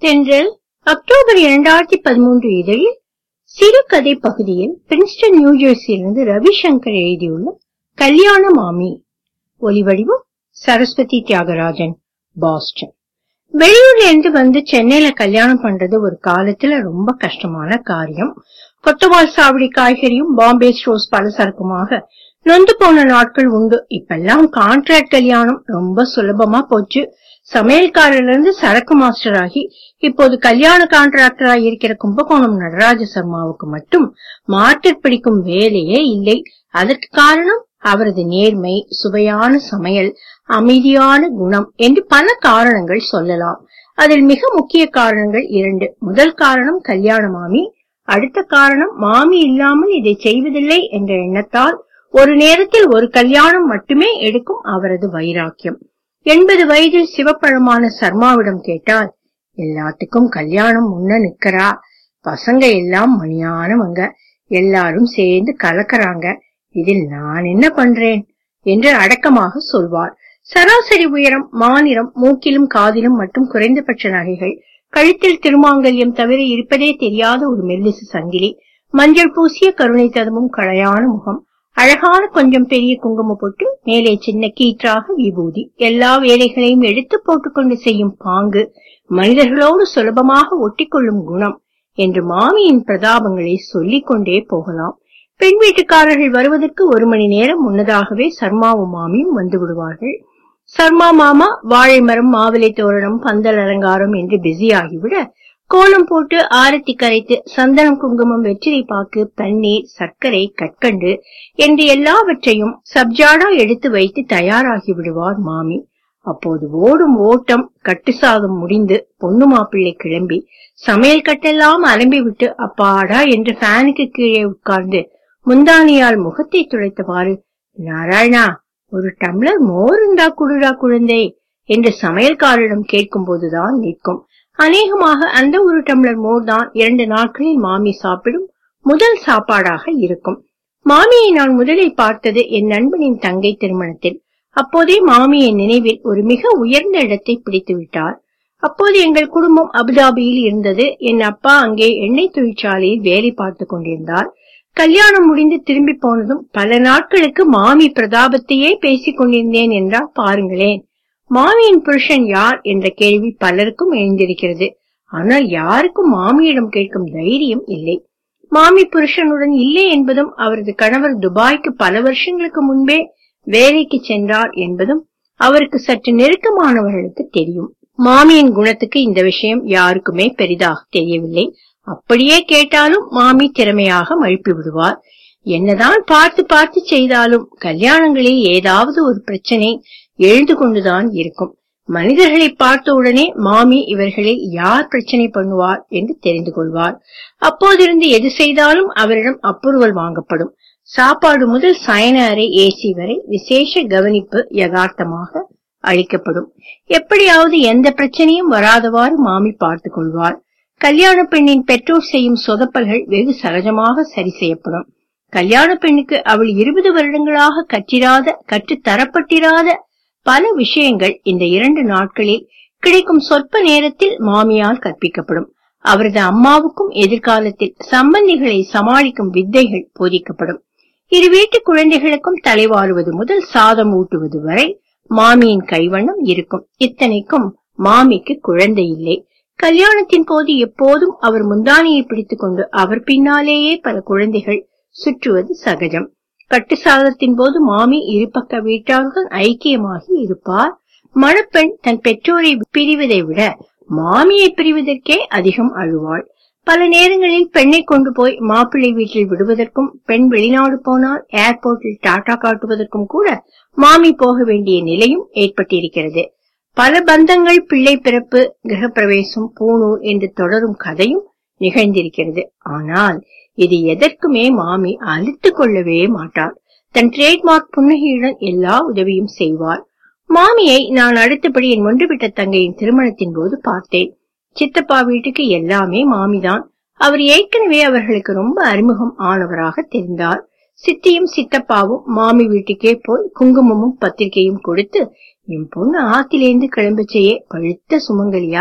தென்றல் அக்டோபர் இரண்டாயிரத்தி பதிமூன்று இதழில் சிறுகதை பகுதியில் பிரின்ஸ்டன் நியூஜெர்சியிலிருந்து ரவிசங்கர் எழுதியுள்ள கல்யாண மாமி ஒலிவடிவம் சரஸ்வதி தியாகராஜன் பாஸ்டன் வெளியூர்ல இருந்து வந்து சென்னையில கல்யாணம் பண்றது ஒரு காலத்துல ரொம்ப கஷ்டமான காரியம் கொத்தவால் சாவடி காய்கறியும் பாம்பே ஸ்டோர்ஸ் பலசரக்குமாக நொந்து போன நாட்கள் உண்டு இப்பெல்லாம் கான்ட்ராக்ட் கல்யாணம் ரொம்ப சுலபமா போச்சு சமையல்காரர்ல இருந்து சரக்கு மாஸ்டர் ஆகி இப்போது கல்யாண கான்ட்ராக்டரா இருக்கிற கும்பகோணம் நடராஜ சர்மாவுக்கு மட்டும் மார்க்கெட் பிடிக்கும் வேலையே இல்லை அதற்கு காரணம் அவரது நேர்மை சுவையான சமையல் அமைதியான குணம் என்று பல காரணங்கள் சொல்லலாம் அதில் மிக முக்கிய காரணங்கள் இரண்டு முதல் காரணம் கல்யாண மாமி அடுத்த காரணம் மாமி இல்லாமல் இதை செய்வதில்லை என்ற எண்ணத்தால் ஒரு நேரத்தில் ஒரு கல்யாணம் மட்டுமே எடுக்கும் அவரது வைராக்கியம் எண்பது வயதில் சிவப்பழமான சர்மாவிடம் கேட்டால் எல்லாத்துக்கும் கல்யாணம் முன்ன நிக்கிறா பசங்க எல்லாம் மணியானவங்க எல்லாரும் சேர்ந்து கலக்கறாங்க இதில் நான் என்ன பண்றேன் என்று அடக்கமாக சொல்வார் சராசரி உயரம் மாநிறம் மூக்கிலும் காதிலும் மற்றும் குறைந்தபட்ச நகைகள் கழுத்தில் திருமாங்கல்யம் தவிர இருப்பதே தெரியாத ஒரு மெல்லிசு சங்கிலி மஞ்சள் பூசிய கருணை ததுமும் களையான முகம் அழகான கொஞ்சம் பெரிய குங்கும போட்டு மேலே சின்ன கீற்றாக விபூதி எல்லா வேலைகளையும் எடுத்து போட்டுக்கொண்டு செய்யும் பாங்கு மனிதர்களோடு சுலபமாக ஒட்டிக்கொள்ளும் குணம் என்று மாமியின் பிரதாபங்களை சொல்லிக் கொண்டே போகலாம் பெண் வீட்டுக்காரர்கள் வருவதற்கு ஒரு மணி நேரம் முன்னதாகவே சர்மாவும் மாமியும் வந்து விடுவார்கள் சர்மா மாமா வாழை மரம் மாவிலை தோரணம் பந்தல் அலங்காரம் என்று பிஸி ஆகிவிட கோலம் போட்டு ஆரத்தி கரைத்து சந்தனம் குங்குமம் வெற்றிலை பாக்கு பன்னீர் சர்க்கரை கற்கண்டு என்று எல்லாவற்றையும் சப்ஜாடா எடுத்து வைத்து தயாராகி விடுவார் மாமி அப்போது ஓடும் ஓட்டம் கட்டுசாதம் முடிந்து பொண்ணு மாப்பிள்ளை கிளம்பி சமையல் கட்டெல்லாம் அலம்பி விட்டு அப்பாடா என்று ஃபேனுக்கு கீழே உட்கார்ந்து முந்தானியால் முகத்தை துடைத்தவாறு நாராயணா ஒரு டம்ளர் மோர் இருந்தா குடுடா குழந்தை என்று சமையல்காரரிடம் கேட்கும் போதுதான் நிற்கும் அநேகமாக அந்த ஒரு டம்ளர் மோர் தான் இரண்டு நாட்களில் மாமி சாப்பிடும் முதல் சாப்பாடாக இருக்கும் மாமியை நான் முதலில் பார்த்தது என் நண்பனின் தங்கை திருமணத்தில் அப்போதே மாமியின் நினைவில் ஒரு மிக உயர்ந்த இடத்தை பிடித்து விட்டார் அப்போது எங்கள் குடும்பம் அபுதாபியில் இருந்தது என் அப்பா அங்கே எண்ணெய் தொழிற்சாலையில் வேலை பார்த்து கொண்டிருந்தார் கல்யாணம் முடிந்து திரும்பி போனதும் பல நாட்களுக்கு மாமி பிரதாபத்தையே பேசிக் கொண்டிருந்தேன் என்றால் பாருங்களேன் மாமியின் புருஷன் யார் என்ற கேள்வி பலருக்கும் எழுந்திருக்கிறது ஆனால் யாருக்கும் மாமியிடம் கேட்கும் தைரியம் இல்லை மாமி புருஷனுடன் இல்லை என்பதும் அவரது கணவர் துபாய்க்கு பல வருஷங்களுக்கு முன்பே வேலைக்கு சென்றார் என்பதும் அவருக்கு சற்று நெருக்கமானவர்களுக்கு தெரியும் மாமியின் குணத்துக்கு இந்த விஷயம் யாருக்குமே பெரிதாக தெரியவில்லை அப்படியே கேட்டாலும் மாமி திறமையாக மழுப்பி விடுவார் என்னதான் பார்த்து பார்த்து செய்தாலும் கல்யாணங்களில் ஏதாவது ஒரு பிரச்சனை எழுந்து கொண்டுதான் இருக்கும் மனிதர்களை பார்த்த உடனே மாமி இவர்களில் யார் பிரச்சனை பண்ணுவார் என்று தெரிந்து கொள்வார் அப்போதிருந்து எது செய்தாலும் அவரிடம் அப்ரூவல் வாங்கப்படும் சாப்பாடு முதல் சயன அறை ஏசி வரை விசேஷ கவனிப்பு யதார்த்தமாக அளிக்கப்படும் எப்படியாவது எந்த பிரச்சனையும் வராதவாறு மாமி பார்த்துக் கொள்வார் கல்யாண பெண்ணின் பெற்றோர் செய்யும் சொதப்பல்கள் வெகு சகஜமாக சரி செய்யப்படும் கல்யாண பெண்ணுக்கு அவள் இருபது வருடங்களாக கற்றிராத கற்றுத் தரப்பட்டிராத பல விஷயங்கள் இந்த இரண்டு நாட்களில் கிடைக்கும் சொற்ப நேரத்தில் மாமியால் கற்பிக்கப்படும் அவரது அம்மாவுக்கும் எதிர்காலத்தில் சம்பந்திகளை சமாளிக்கும் வித்தைகள் போதிக்கப்படும் இரு வீட்டு குழந்தைகளுக்கும் தலைவாறுவது முதல் சாதம் ஊட்டுவது வரை மாமியின் கைவண்ணம் இருக்கும் இத்தனைக்கும் மாமிக்கு குழந்தை இல்லை கல்யாணத்தின் போது எப்போதும் அவர் முந்தானியை பிடித்துக் கொண்டு அவர் பின்னாலேயே பல குழந்தைகள் சுற்றுவது சகஜம் கட்டு சாதத்தின் போது மாமி இருபக்க வீட்டாருடன் ஐக்கியமாகி இருப்பார் மணப்பெண் தன் பெற்றோரை பிரிவதை விட மாமியை பிரிவதற்கே அதிகம் அழுவாள் பல நேரங்களில் பெண்ணை கொண்டு போய் மாப்பிள்ளை வீட்டில் விடுவதற்கும் பெண் வெளிநாடு போனால் ஏர்போர்ட்டில் டாடா காட்டுவதற்கும் கூட மாமி போக வேண்டிய நிலையும் ஏற்பட்டிருக்கிறது பல பந்தங்கள் பிள்ளை பிறப்பு கிரகப்பிரவேசம் பூணூர் என்று தொடரும் கதையும் நிகழ்ந்திருக்கிறது ஆனால் இது எதற்குமே மாமி அழுத்து கொள்ளவே மாட்டார் தன் ட்ரேட்மார்க் புன்னகையுடன் எல்லா உதவியும் செய்வார் மாமியை நான் அடுத்தபடி என் ஒன்றுவிட்ட தங்கையின் திருமணத்தின் போது பார்த்தேன் சித்தப்பா வீட்டுக்கு எல்லாமே மாமிதான் அவர் ஏற்கனவே அவர்களுக்கு ரொம்ப அறிமுகம் ஆனவராக தெரிந்தார் சித்தியும் சித்தப்பாவும் மாமி வீட்டுக்கே போய் குங்குமமும் பத்திரிகையும் கொடுத்து என் பொண்ணு ஆத்திலேந்து கிளம்பச்சையே பழுத்த சுமங்கலியா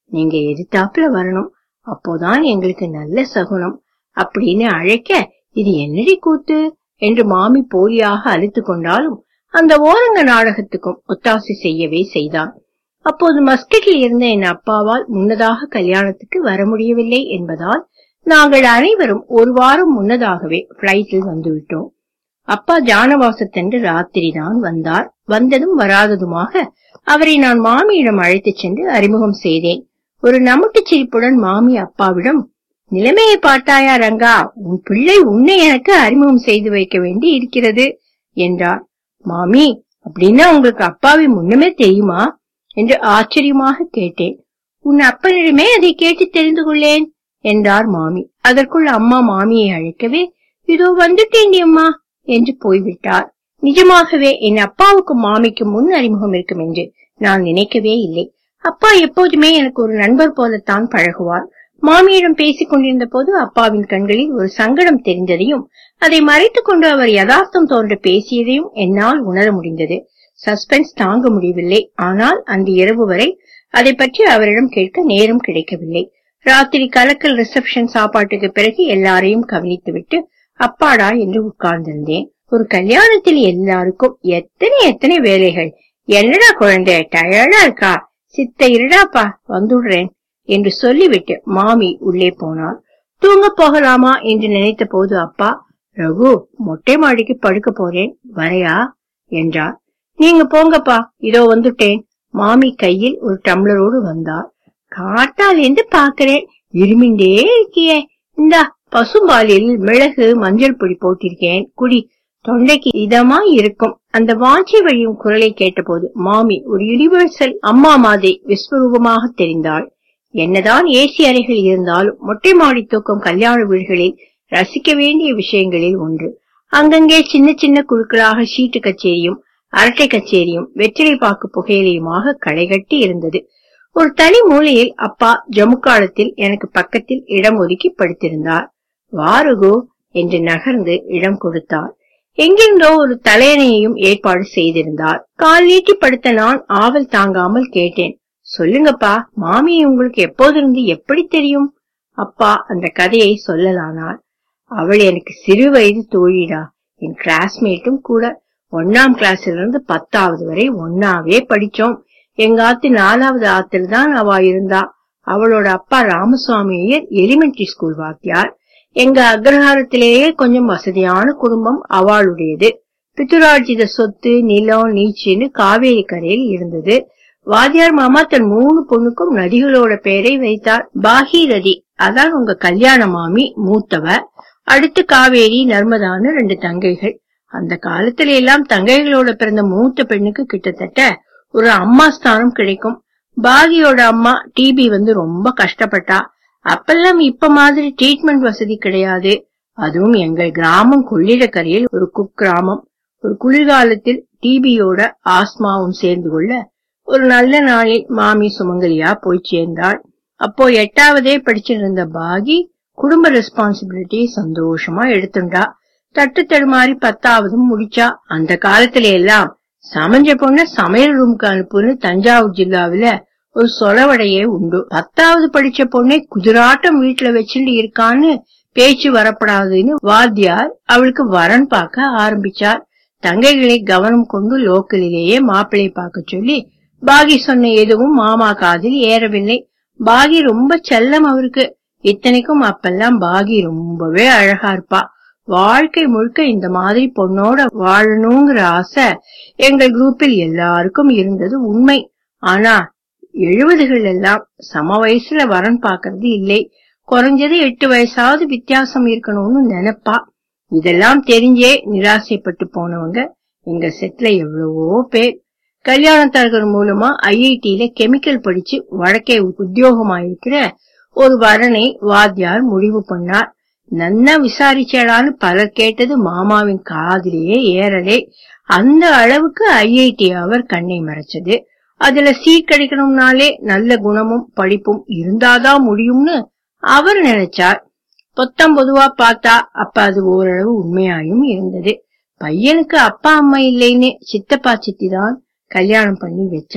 நீங்க எதிர்த்தாப்புல வரணும் அப்போதான் எங்களுக்கு நல்ல சகுனம் அப்படின்னு அழைக்க இது என்னடி கூத்து என்று மாமி போலியாக அழுத்து கொண்டாலும் அந்த ஓரங்க நாடகத்துக்கும் ஒத்தாசை செய்யவே செய்தார் அப்போது மஸ்கட்டில் இருந்த என் அப்பாவால் முன்னதாக கல்யாணத்துக்கு வர முடியவில்லை என்பதால் நாங்கள் அனைவரும் ஒரு வாரம் முன்னதாகவே பிளைட்டில் வந்துவிட்டோம் அப்பா ஜானவாசத்தன்று ராத்திரி தான் வந்தார் வந்ததும் வராததுமாக அவரை நான் மாமியிடம் அழைத்துச் சென்று அறிமுகம் செய்தேன் ஒரு நமட்டுச் சிரிப்புடன் மாமி அப்பாவிடம் நிலைமையை பார்த்தாயா ரங்கா உன் பிள்ளை உன்னை எனக்கு அறிமுகம் செய்து வைக்க வேண்டி இருக்கிறது என்றார் மாமி அப்படின்னா உங்களுக்கு அப்பாவை முன்னமே தெரியுமா என்று ஆச்சரியமாக கேட்டேன் உன் அப்பனிடமே அதை கேட்டு தெரிந்து கொள்ளேன் என்றார் மாமி அதற்குள் அம்மா மாமியை அழைக்கவே இதோ வந்துட்டேண்டி அம்மா என்று போய்விட்டார் நிஜமாகவே என் அப்பாவுக்கும் மாமிக்கும் முன் அறிமுகம் இருக்கும் என்று நான் நினைக்கவே இல்லை அப்பா எப்போதுமே எனக்கு ஒரு நண்பர் போலத்தான் பழகுவார் மாமியிடம் பேசிக் கொண்டிருந்த போது அப்பாவின் கண்களில் ஒரு சங்கடம் தெரிந்ததையும் அதை மறைத்துக் கொண்டு அவர் யதார்த்தம் தோன்ற பேசியதையும் என்னால் உணர முடிந்தது சஸ்பென்ஸ் தாங்க முடியவில்லை ஆனால் அந்த இரவு வரை அதை பற்றி அவரிடம் கேட்க நேரம் கிடைக்கவில்லை ராத்திரி கலக்கல் ரிசப்ஷன் சாப்பாட்டுக்கு பிறகு எல்லாரையும் கவனித்துவிட்டு அப்பாடா என்று உட்கார்ந்திருந்தேன் ஒரு கல்யாணத்தில் எல்லாருக்கும் எத்தனை எத்தனை வேலைகள் என்னடா குழந்தை டயர்டா இருக்கா சித்த இருடாப்பா வந்துடுறேன் என்று சொல்லிவிட்டு மாமி உள்ளே போனார் தூங்க போகலாமா என்று நினைத்த போது அப்பா ரகு மொட்டை மாடிக்கு படுக்க போறேன் வரையா என்றார் நீங்க போங்கப்பா இதோ வந்துட்டேன் மாமி கையில் ஒரு டம்ளரோடு வந்தார் காட்டால் என்று பாக்குறேன் இருமிண்டே இருக்கியே இந்தா பசும்பாலில் மிளகு மஞ்சள் பொடி போட்டிருக்கேன் குடி தொண்டைக்கு இதமா இருக்கும் அந்த வாஞ்சி வழியும் குரலை கேட்டபோது மாமி ஒரு யுனிவர்சல் அம்மா மாதிரி விஸ்வரூபமாக தெரிந்தாள் என்னதான் ஏசி அறைகள் இருந்தாலும் மொட்டை மாடி தூக்கம் கல்யாண வீடுகளில் ரசிக்க வேண்டிய விஷயங்களில் ஒன்று அங்கங்கே சின்ன சின்ன குழுக்களாக சீட்டு கச்சேரியும் அரட்டை கச்சேரியும் வெற்றிலை பாக்கு புகையிலையுமாக களைகட்டி இருந்தது ஒரு தனி மூலையில் அப்பா ஜமுக்காலத்தில் எனக்கு பக்கத்தில் இடம் ஒதுக்கி படுத்திருந்தார் வாருகோ என்று நகர்ந்து இடம் கொடுத்தார் எங்கிருந்தோ ஒரு தலையணையையும் ஏற்பாடு செய்திருந்தார் கால் நீட்டி படுத்த நான் ஆவல் தாங்காமல் கேட்டேன் சொல்லுங்கப்பா மாமி உங்களுக்கு எப்போதிருந்து எப்படி தெரியும் அப்பா அந்த கதையை சொல்லலானார் அவள் எனக்கு சிறு வயது தோழிடா என் கிளாஸ்மேட்டும் கூட ஒன்னாம் கிளாஸ்ல இருந்து பத்தாவது வரை ஒன்னாவே படிச்சோம் எங்க ஆத்து நாலாவது ஆத்துல தான் அவ இருந்தா அவளோட அப்பா ராமசுவாமி ஐயர் எலிமெண்டரி ஸ்கூல் வாத்தியார் எங்க அக்ரஹாரத்திலேயே கொஞ்சம் வசதியான குடும்பம் அவளுடையது பித்துரார்ஜித சொத்து நிலம் நீச்சின்னு காவேரி கரையில் இருந்தது வாத்தியார் மாமா தன் மூணு பொண்ணுக்கும் நதிகளோட பெயரை வைத்தார் பாகீரதி அதான் உங்க கல்யாண மாமி மூத்தவ அடுத்து காவேரி நர்மதான்னு ரெண்டு தங்கைகள் அந்த காலத்துல எல்லாம் தங்கைகளோட பிறந்த மூத்த பெண்ணுக்கு கிட்டத்தட்ட ஒரு அம்மா ஸ்தானம் கிடைக்கும் பாகியோட அம்மா டிபி வந்து ரொம்ப கஷ்டப்பட்டா அப்பெல்லாம் இப்ப மாதிரி ட்ரீட்மெண்ட் வசதி கிடையாது அதுவும் எங்கள் கிராமம் கொள்ளிடக்கரையில் ஒரு குக்கிராமம் ஒரு குளிர்காலத்தில் டிபியோட ஆஸ்மாவும் சேர்ந்து கொள்ள ஒரு நல்ல நாளில் மாமி சுமங்கலியா போய் சேர்ந்தாள் அப்போ எட்டாவதே படிச்சிருந்த பாகி குடும்ப ரெஸ்பான்சிபிலிட்டி சந்தோஷமா எடுத்துண்டா தட்டு தடுமாறி பத்தாவதும் முடிச்சா அந்த காலத்துல எல்லாம் சமைஞ்ச பொண்ண சமையல் ரூமுக்கு அனுப்புன்னு தஞ்சாவூர் ஜில்லாவில ஒரு சொலவடையே உண்டு பத்தாவது படிச்ச பொண்ணை குதிராட்டம் வீட்டுல வச்சுட்டு இருக்கான்னு பேச்சு வரப்படாதுன்னு வாத்தியார் அவளுக்கு வரன் பார்க்க ஆரம்பிச்சார் தங்கைகளை கவனம் கொண்டு லோக்கலிலேயே மாப்பிள்ளை பார்க்க சொல்லி பாகி சொன்ன எதுவும் மாமா காதில் ஏறவில்லை பாகி ரொம்ப செல்லம் அவருக்கு இத்தனைக்கும் அப்பெல்லாம் பாகி ரொம்பவே அழகா இருப்பா வாழ்க்கை முழுக்க இந்த மாதிரி பொண்ணோட வாழணுங்கிற ஆசை எங்கள் குரூப்பில் எல்லாருக்கும் இருந்தது உண்மை ஆனா எழுபதுகள் எல்லாம் சம வயசுல வரன் பாக்குறது இல்லை குறைஞ்சது எட்டு வயசாவது வித்தியாசம் இருக்கணும்னு நினைப்பா இதெல்லாம் தெரிஞ்சே நிராசைப்பட்டு போனவங்க எங்க செட்ல எவ்வளவோ பேர் கல்யாணத்தரகர் மூலமா ஐஐடியில கெமிக்கல் படிச்சு வழக்கே உத்தியோகமாயிருக்கிற ஒரு வரனை வாத்தியார் முடிவு பண்ணார் நன்னா விசாரிச்சாளான்னு பலர் கேட்டது மாமாவின் காதிலேயே ஏறலே அந்த அளவுக்கு ஐஐடி அவர் கண்ணை மறைச்சது அதுல சீட் கிடைக்கணும்னாலே நல்ல குணமும் படிப்பும் இருந்தாதான் முடியும்னு அவர் நினைச்சார் பொத்தம் பொதுவா பார்த்தா அப்ப அது ஓரளவு உண்மையாயும் இருந்தது பையனுக்கு அப்பா அம்மா இல்லைன்னு சித்தப்பா சித்தி தான் கல்யாணம் பண்ணி வச்சா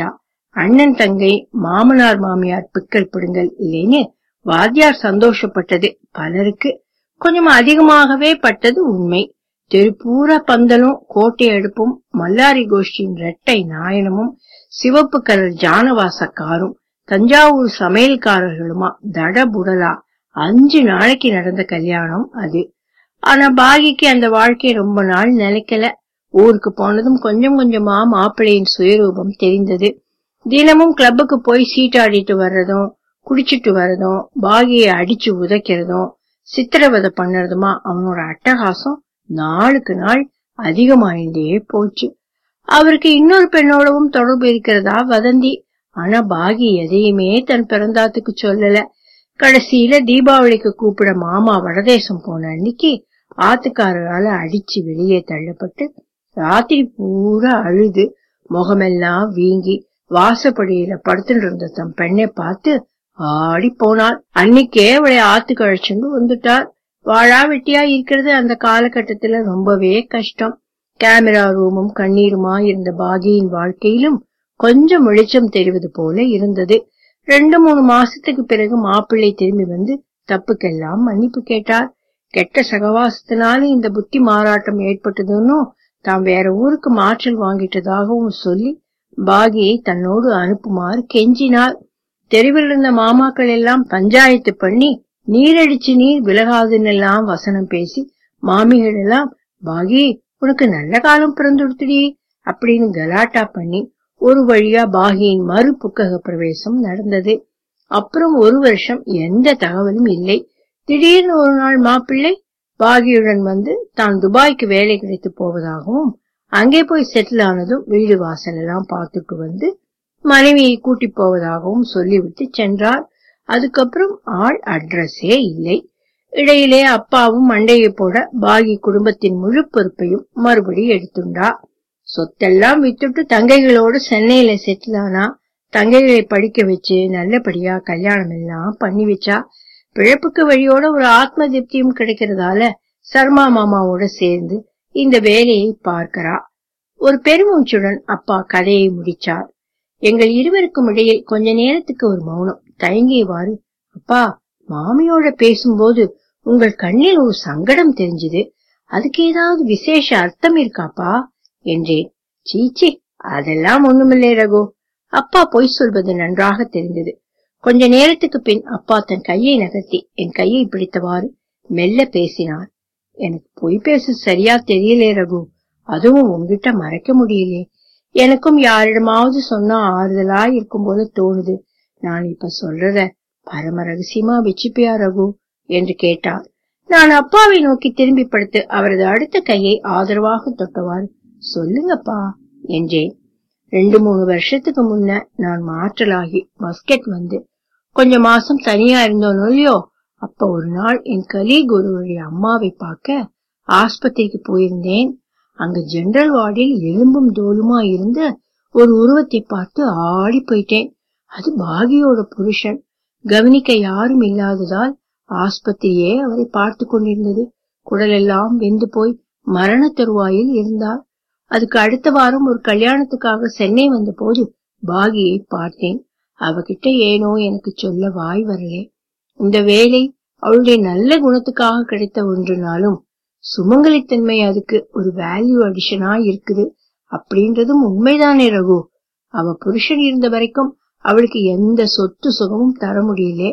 அண்ணன் தங்கை மாமனார் மாமியார் பிக்கல் பிடுங்கல் இல்லைன்னு வாத்தியார் சந்தோஷப்பட்டது பலருக்கு கொஞ்சம் அதிகமாகவே பட்டது உண்மை தெருப்பூரா பந்தலும் கோட்டை அடுப்பும் மல்லாரி கோஷ்டியின் ரெட்டை நாயனமும் சிவப்பு கலர் ஜானவாச காரும் தஞ்சாவூர் சமையல்காரர்களுமா தடபுடலா அஞ்சு நாளைக்கு நடந்த கல்யாணம் அது ஆனா பாகிக்கு அந்த வாழ்க்கை ரொம்ப நாள் நிலைக்கல ஊருக்கு போனதும் கொஞ்சம் கொஞ்சமா மாப்பிள்ளையின் சுயரூபம் தெரிந்தது தினமும் கிளப்புக்கு போய் சீட்டாடிட்டு வர்றதும் குடிச்சிட்டு வர்றதும் பாகியை அடிச்சு உதைக்கிறதும் சித்திரவதை பண்ணறதுமா அவனோட அட்டகாசம் நாளுக்கு நாள் அதிகமாயிட்டே போச்சு அவருக்கு இன்னொரு பெண்ணோடவும் தொடர்பு இருக்கிறதா வதந்தி ஆனா பாகி எதையுமே தன் பிறந்தாத்துக்கு சொல்லல கடைசியில தீபாவளிக்கு கூப்பிட மாமா வடதேசம் போன அன்னைக்கு ஆத்துக்காரரால அடிச்சு வெளியே தள்ளப்பட்டு ராத்திரி பூரா அழுது முகமெல்லாம் வீங்கி வாசப்படியில படுத்துட்டு இருந்த தம் பெண்ணை பார்த்து ஆடி போனாள் அன்னைக்கே அவளை ஆத்து கழிச்சுண்டு வந்துட்டார் வாழா வெட்டியா இருக்கிறது அந்த காலகட்டத்துல ரொம்பவே கஷ்டம் கேமரா ரூமும் கண்ணீருமா இருந்த பாகியின் வாழ்க்கையிலும் கொஞ்சம் வெளிச்சம் தெரிவது போல இருந்தது ரெண்டு மூணு மாசத்துக்கு பிறகு மாப்பிள்ளை திரும்பி வந்து தப்புக்கெல்லாம் மன்னிப்பு கேட்டார் கெட்ட சகவாசத்தினால இந்த புத்தி மாறாட்டம் ஏற்பட்டதுன்னு தாம் வேற ஊருக்கு மாற்றல் வாங்கிட்டதாகவும் சொல்லி பாகியை தன்னோடு அனுப்புமாறு கெஞ்சினார் தெருவில் இருந்த மாமாக்கள் எல்லாம் பஞ்சாயத்து பண்ணி நீரடிச்சு நீர் விலகாதுன்னு எல்லாம் வசனம் பேசி மாமிகள் எல்லாம் பாகி உனக்கு நல்ல காலம் பிறந்துடுத்துடி அப்படின்னு கலாட்டா பண்ணி ஒரு வழியா பாகியின் மறு புக்கக பிரவேசம் நடந்தது அப்புறம் ஒரு வருஷம் எந்த தகவலும் இல்லை திடீர்னு ஒரு நாள் மாப்பிள்ளை பாகியுடன் வந்து தான் துபாய்க்கு வேலை கிடைத்து போவதாகவும் அங்கே போய் செட்டில் ஆனதும் வீடு வாசல் எல்லாம் பார்த்துட்டு வந்து மனைவியை கூட்டி போவதாகவும் சொல்லிவிட்டு சென்றார் அதுக்கப்புறம் ஆள் அட்ரஸே இல்லை இடையிலே அப்பாவும் மண்டையை போட பாகி குடும்பத்தின் முழு பொறுப்பையும் மறுபடி எடுத்துண்டா சொத்தெல்லாம் வித்துட்டு தங்கைகளோடு சென்னையில செட்டில் ஆனா தங்கைகளை படிக்க வச்சு நல்லபடியா கல்யாணம் எல்லாம் பண்ணி வச்சா பிழைப்புக்கு வழியோட ஒரு ஆத்ம திருப்தியும் கிடைக்கிறதால சர்மா மாமாவோட சேர்ந்து இந்த வேலையை பார்க்கிறா ஒரு பெருமூச்சுடன் அப்பா கதையை முடிச்சார் எங்கள் இருவருக்கும் இடையில் கொஞ்ச நேரத்துக்கு ஒரு மௌனம் தயங்கியவாறு அப்பா மாமியோட பேசும்போது உங்கள் கண்ணில் ஒரு சங்கடம் தெரிஞ்சது அதுக்கு ஏதாவது விசேஷ அர்த்தம் இருக்காப்பா என்றேன் சீச்சி அதெல்லாம் ஒண்ணுமில்லை ரகு அப்பா பொய் சொல்வது நன்றாக தெரிந்தது கொஞ்ச நேரத்துக்கு பின் அப்பா தன் கையை நகர்த்தி என் கையை பிடித்தவாறு மெல்ல பேசினார் எனக்கு பொய் பேச சரியா தெரியலே ரகு அதுவும் உங்ககிட்ட மறைக்க முடியலே எனக்கும் யாரிடமாவது சொன்னா ஆறுதலா இருக்கும் போல தோணுது நான் இப்ப சொல்றத பரம ரகசியமா வச்சுப்பியா ரகு என்று கேட்டார் நான் அப்பாவை நோக்கி திரும்பி படுத்து அவரது அடுத்த கையை ஆதரவாக தொட்டவாறு சொல்லுங்கப்பா என்றேன் ரெண்டு மூணு வருஷத்துக்கு முன்ன நான் மாற்றலாகி மஸ்கெட் வந்து கொஞ்ச மாசம் தனியா இருந்தோம் இல்லையோ அப்ப ஒரு நாள் என் கலீக் ஒருவருடைய அம்மாவை பார்க்க ஆஸ்பத்திரிக்கு போயிருந்தேன் அங்க ஜெனரல் வார்டில் எலும்பும் தோலுமா இருந்த ஒரு உருவத்தை பார்த்து ஆடி போயிட்டேன் அது பாகியோட புருஷன் கவனிக்க யாரும் இல்லாததால் ஆஸ்பத்திரியே அவரை பார்த்து கொண்டிருந்தது குடலெல்லாம் வெந்து போய் மரண தருவாயில் இருந்தார் அதுக்கு அடுத்த வாரம் ஒரு கல்யாணத்துக்காக சென்னை வந்த போது பாகியை பார்த்தேன் அவகிட்ட ஏனோ எனக்கு சொல்ல வாய் வரலே இந்த வேலை அவளுடைய நல்ல குணத்துக்காக கிடைத்த ஒன்றுனாலும் சுமங்கலித்தன்மை அதுக்கு ஒரு வேல்யூ அடிஷனா இருக்குது அப்படின்றதும் உண்மைதானே ரகு அவ புருஷன் இருந்த வரைக்கும் அவளுக்கு எந்த சொத்து சுகமும் தர முடியல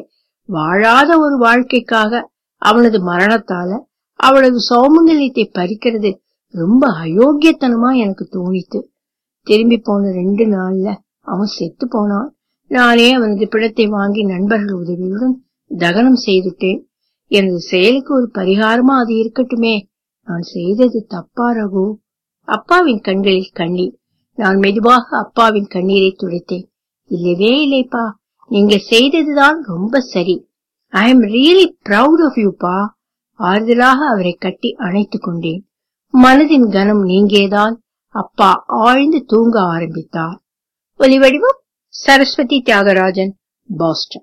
வாழாத ஒரு வாழ்க்கைக்காக அவனது மரணத்தால அவளது சௌமங்கல்யத்தை பறிக்கிறது ரொம்ப அயோக்கியத்தனமா எனக்கு தோணித்து திரும்பி போன ரெண்டு நாள்ல அவன் செத்து போனான் நானே அவனது பிடத்தை வாங்கி நண்பர்கள் உதவியுடன் தகனம் செய்துட்டேன் எனது செயலுக்கு ஒரு பரிகாரமா அது இருக்கட்டுமே நான் செய்தது தப்பா ரகு அப்பாவின் கண்களில் கண்ணீர் நான் மெதுவாக அப்பாவின் கண்ணீரை துடைத்தேன் இல்லவே இல்லைப்பா நீங்க செய்ததுதான் ரொம்ப சரி I am really proud of யூப்பா ஆறுதலாக அவரை கட்டி அணைத்துக் கொண்டேன் மனதின் கனம் நீங்கியதால் அப்பா ஆழ்ந்து தூங்க ஆரம்பித்தார் ஒலிவடிவம் சரஸ்வதி தியாகராஜன் பாஸ்டன்